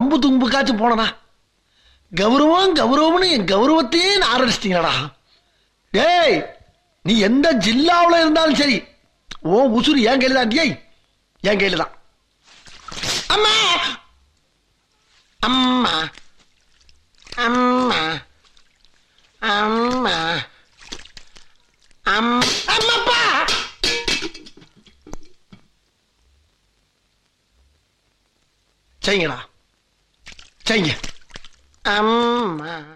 வம்பு தும்புக்காச்சும் போனனா கௌரவம் கௌரவம்னு என் கௌரவத்தையே ஆரம்பிச்சிட்டீங்களடா டேய் நீ எந்த ஜில்லாவுல இருந்தாலும் சரி ஓ உசுறு என் கையில தான் டேய் என் கையில தான் அம்மா அம்மா அம்மா அம்மா அம் அம்மாப்பா செய்யுங்கடா செய்யுங்க அம்மா